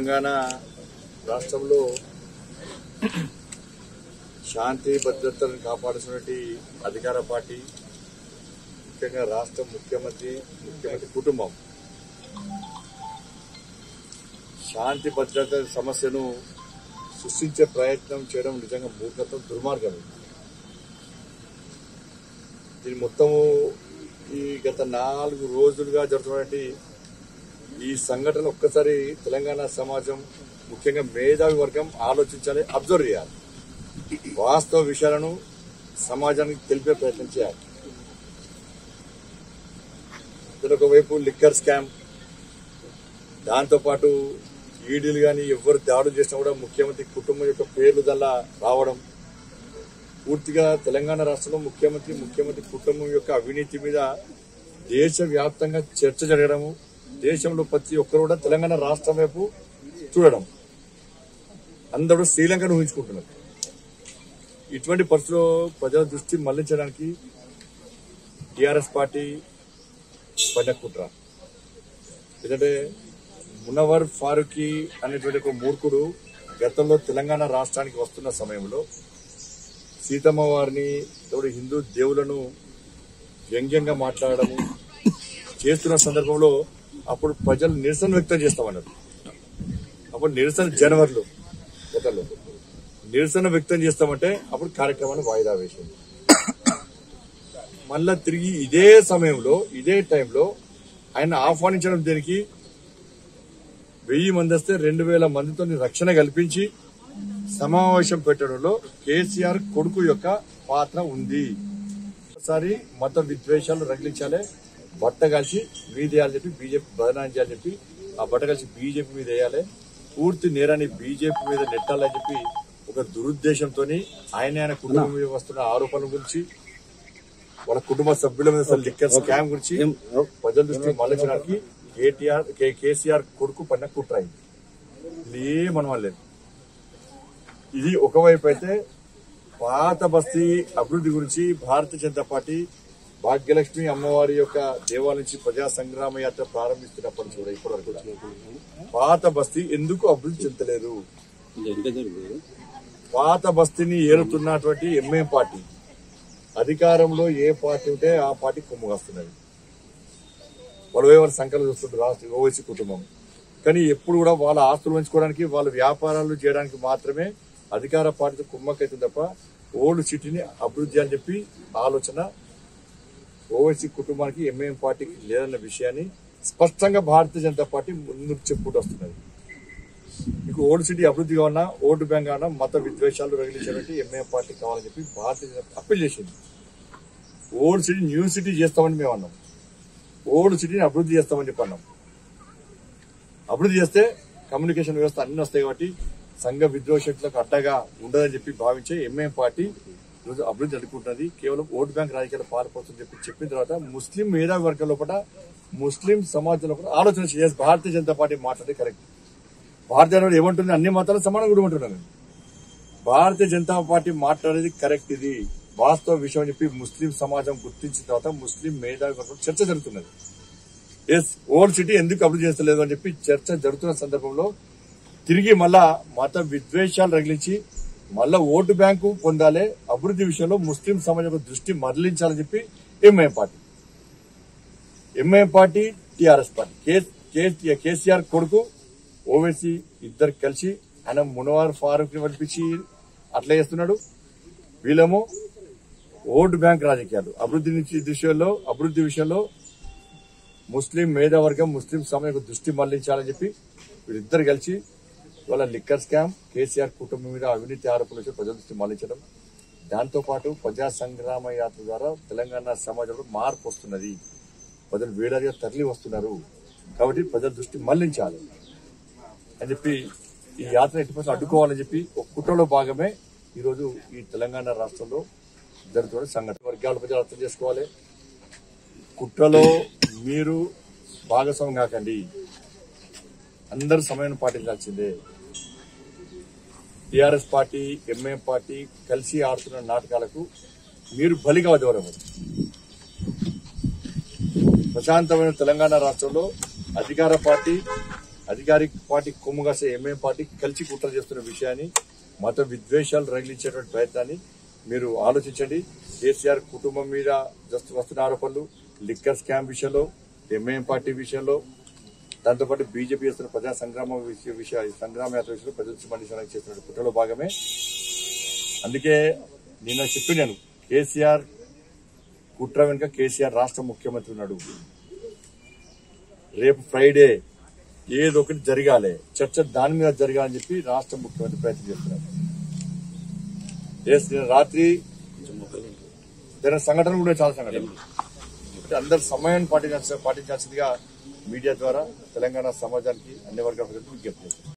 తెలంగాణ రాష్ట్రంలో శాంతి భద్రతలను కాపాడుతున్నటువంటి అధికార పార్టీ ముఖ్యంగా రాష్ట్ర ముఖ్యమంత్రి ముఖ్యమంత్రి కుటుంబం శాంతి భద్రత సమస్యను సృష్టించే ప్రయత్నం చేయడం నిజంగా మూర్ఖత్వం దుర్మార్గం ఇది. దీని మొత్తము ఈ గత నాలుగు రోజులుగా జరుగుతున్నటువంటి ఈ సంఘటన ఒక్కసారి తెలంగాణ సమాజం ముఖ్యంగా మేధావి వర్గం ఆలోచించాలి అబ్జర్వ్ చేయాలి వాస్తవ విషయాలను సమాజానికి తెలిపే ప్రయత్నం చేయాలి ఇందులో ఒకవైపు లిక్కర్ స్కామ్ దాంతోపాటు ఈడీలు కానీ ఎవరు దాడులు చేసినా కూడా ముఖ్యమంత్రి కుటుంబం యొక్క పేర్లు దల్లా రావడం పూర్తిగా తెలంగాణ రాష్ట్రంలో ముఖ్యమంత్రి ముఖ్యమంత్రి కుటుంబం యొక్క అవినీతి మీద దేశవ్యాప్తంగా చర్చ జరగడము దేశంలో ప్రతి ఒక్కరు కూడా తెలంగాణ రాష్ట్రం వైపు చూడడం అందరూ శ్రీలంకను ఊహించుకుంటున్నారు ఇటువంటి పరిస్థితుల్లో ప్రజల దృష్టి మళ్లించడానికి టిఆర్ఎస్ పార్టీ పడిన కుట్ర ఎందుకంటే మునవర్ ఫారూఖీ అనేటువంటి ఒక మూర్ఖుడు గతంలో తెలంగాణ రాష్ట్రానికి వస్తున్న సమయంలో సీతమ్మ వారిని తోడు హిందూ దేవులను వ్యంగ్యంగా మాట్లాడడము చేస్తున్న సందర్భంలో అప్పుడు ప్రజలు నిరసన వ్యక్తం చేస్తామన్నారు అప్పుడు నిరసన జనవరిలో గతంలో నిరసన వ్యక్తం చేస్తామంటే అప్పుడు కార్యక్రమాన్ని వాయిదా వేసింది మళ్ళా తిరిగి ఇదే సమయంలో ఇదే టైంలో ఆయన ఆహ్వానించడం దీనికి వెయ్యి మంది వస్తే రెండు వేల మందితో రక్షణ కల్పించి సమావేశం పెట్టడంలో కేసీఆర్ కొడుకు యొక్క పాత్ర ఉంది ఒకసారి మత విద్వేషాలు రగిలించాలి బట్ట కలిసి మీదేయాలని చెప్పి బీజేపీ బదనాం చేయాలని చెప్పి ఆ బట్ట కలిసి బీజేపీ మీద వేయాలి పూర్తి నేరాన్ని బీజేపీ మీద నెట్టాలని చెప్పి ఒక దురుద్దేశంతో ఆయన ఆయన కుటుంబం మీద వస్తున్న ఆరోపణల గురించి వాళ్ళ కుటుంబ సభ్యుల మీద అసలు లిక్కర్ స్కామ్ గురించి ప్రజల దృష్టి మళ్లించడానికి కేటీఆర్ కే- కేసీఆర్ కొడుకు పడిన కుట్ర అయింది ఇది ఏమనం లేదు ఇది ఒకవైపు అయితే పాత బస్తీ అభివృద్ధి గురించి భారతీయ జనతా పార్టీ భాగ్యలక్ష్మి అమ్మవారి యొక్క దేవాలయం నుంచి ప్రజా సంగ్రామ యాత్ర ప్రారంభిస్తున్నప్పటి నుంచి కూడా ఇప్పటి వరకు కూడా పాత బస్తీ ఎందుకు అభివృద్ధి చెందలేదు పాత బస్తీని ఏలుతున్నటువంటి ఎంఏ పార్టీ అధికారంలో ఏ పార్టీ ఉంటే ఆ పార్టీ కొమ్ముగాస్తున్నది వాళ్ళు ఎవరు సంఖ్యలు చూస్తుంటారు రాష్ట్ర ఓవైసీ కుటుంబం కానీ ఎప్పుడు కూడా వాళ్ళ ఆస్తులు పెంచుకోవడానికి వాళ్ళ వ్యాపారాలు చేయడానికి మాత్రమే అధికార పార్టీతో కుమ్మకైతుంది తప్ప ఓల్డ్ సిటీని అభివృద్ధి అని చెప్పి ఆలోచన ఓవైసీ కుటుంబానికి ఎంఐఎం పార్టీకి లేదన్న విషయాన్ని స్పష్టంగా భారతీయ జనతా పార్టీ ముందుకు చెప్పుకుంటూ వస్తున్నది మీకు ఓల్డ్ సిటీ అభివృద్ధి కావాలన్నా ఓటు బ్యాంక్ కావాలన్నా మత విద్వేషాలు రగిలించినట్టు ఎంఐఎం పార్టీ కావాలని చెప్పి భారతీయ జనతా అప్పీల్ చేసింది ఓల్డ్ సిటీ న్యూ సిటీ చేస్తామని మేము అన్నాం ఓల్డ్ సిటీని అభివృద్ధి చేస్తామని చెప్పి అన్నాం అభివృద్ధి చేస్తే కమ్యూనికేషన్ వ్యవస్థ అన్ని వస్తాయి కాబట్టి సంఘ విద్రోషకులకు అడ్డగా ఉండదని చెప్పి భావించే ఎంఐఎం పార్టీ ఈరోజు అభివృద్ధి అడ్డుకుంటున్నది కేవలం ఓటు బ్యాంక్ రాజకీయాలు పాల్పడుతుందని చెప్పి చెప్పిన తర్వాత ముస్లిం మేధావి వర్గం లోపల ముస్లిం సమాజం లోపల ఆలోచన చేయాలి భారతీయ జనతా పార్టీ మాట్లాడే కరెక్ట్ భారతీయ జనతా పార్టీ ఏమంటుంది అన్ని మతాలు సమానం కూడా ఉంటున్నాను భారతీయ జనతా పార్టీ మాట్లాడేది కరెక్ట్ ఇది వాస్తవ విషయం అని చెప్పి ముస్లిం సమాజం గుర్తించిన తర్వాత ముస్లిం మేధావి వర్గం చర్చ జరుగుతున్నది ఎస్ ఓల్డ్ సిటీ ఎందుకు అభివృద్ధి చేస్తలేదు అని చెప్పి చర్చ జరుగుతున్న సందర్భంలో తిరిగి మళ్ళా మత విద్వేషాలు రగిలించి మళ్ళా ఓటు బ్యాంకు పొందాలి అభివృద్ధి విషయంలో ముస్లిం సమాజం యొక్క దృష్టి మరలించాలని చెప్పి MIM party MIM party TRS party K- K- KCR కొడుకు ఓవైసీ ఇద్దరు కలిసి ఆయన మునవార్ ఫారూక్ ని పంపించి అట్లా చేస్తున్నాడు వీళ్ళేమో ఓటు బ్యాంక్ రాజకీయాలు అభివృద్ధి నుంచి విషయంలో అభివృద్ధి విషయంలో ముస్లిం మేధావర్గం ముస్లిం సమాజం దృష్టి మళ్లించాలని చెప్పి వీళ్ళిద్దరు కలిసి వాళ్ళ లిక్కర్ స్కామ్ కేసీఆర్ కుటుంబం మీద అవినీతి ఆరోపణలు వచ్చి ప్రజల దృష్టి మళ్లించడం దాంతో పాటు ప్రజా సంగ్రామ యాత్ర ద్వారా తెలంగాణ సమాజంలో మార్పు వస్తున్నది ప్రజలు వేడాదిగా తరలి వస్తున్నారు కాబట్టి ప్రజల దృష్టి మళ్లించాలి అని చెప్పి ఈ యాత్ర ఎట్టి పరిస్థితుల్లో అడ్డుకోవాలని చెప్పి ఒక కుట్రలో భాగమే ఈరోజు ఈ తెలంగాణ రాష్ట్రంలో జరుగుతున్న సంఘటన వర్గాల ప్రజలు అర్థం చేసుకోవాలి కుట్రలో మీరు భాగస్వామ్యం కాకండి అందరూ సమయం పాటించాల్సిందే టిఆర్ఎస్ పార్టీ ఎంఏ పార్టీ కలిసి ఆడుతున్న నాటకాలకు మీరు బలిగా వదవరం ప్రశాంతమైన తెలంగాణ రాష్ట్రంలో అధికార పార్టీ అధికారిక పార్టీ కొమ్ముగాసే ఎంఏం పార్టీ కలిసి కుట్ర చేస్తున్న విషయాన్ని మత విద్వేషాలు రగిలించేటువంటి ప్రయత్నాన్ని మీరు ఆలోచించండి కేసీఆర్ కుటుంబం మీద జస్ట్ వస్తున్న ఆరోపణలు లిక్కర్ స్కామ్ విషయంలో ఎంఐఎం పార్టీ విషయంలో దాంతోపాటు బీజేపీ చేస్తున్న ప్రజా సంగ్రామ విషయ విషయ సంగ్రామ యాత్ర విషయంలో ప్రజలు మండించడానికి చేస్తున్న కుట్రలో భాగమే అందుకే నిన్న చెప్పి నేను కేసీఆర్ కుట్ర వెనుక కేసీఆర్ రాష్ట్ర ముఖ్యమంత్రి ఉన్నాడు రేపు ఫ్రైడే ఏదో ఒకటి జరగాలి చర్చ దాని మీద జరగాలని చెప్పి రాష్ట్ర ముఖ్యమంత్రి ప్రయత్నం చేస్తున్నారు ఎస్ నిన్న రాత్రి జరిగిన సంఘటన కూడా చాలా సంఘటన అందరు సమయాన్ని పాటించాల్సి పాటించాల్సిందిగా మీడియా ద్వారా తెలంగాణ సమాజానికి అన్ని వర్గాల ప్రజలకు విజ్ఞప్తి చేస్తున్నారు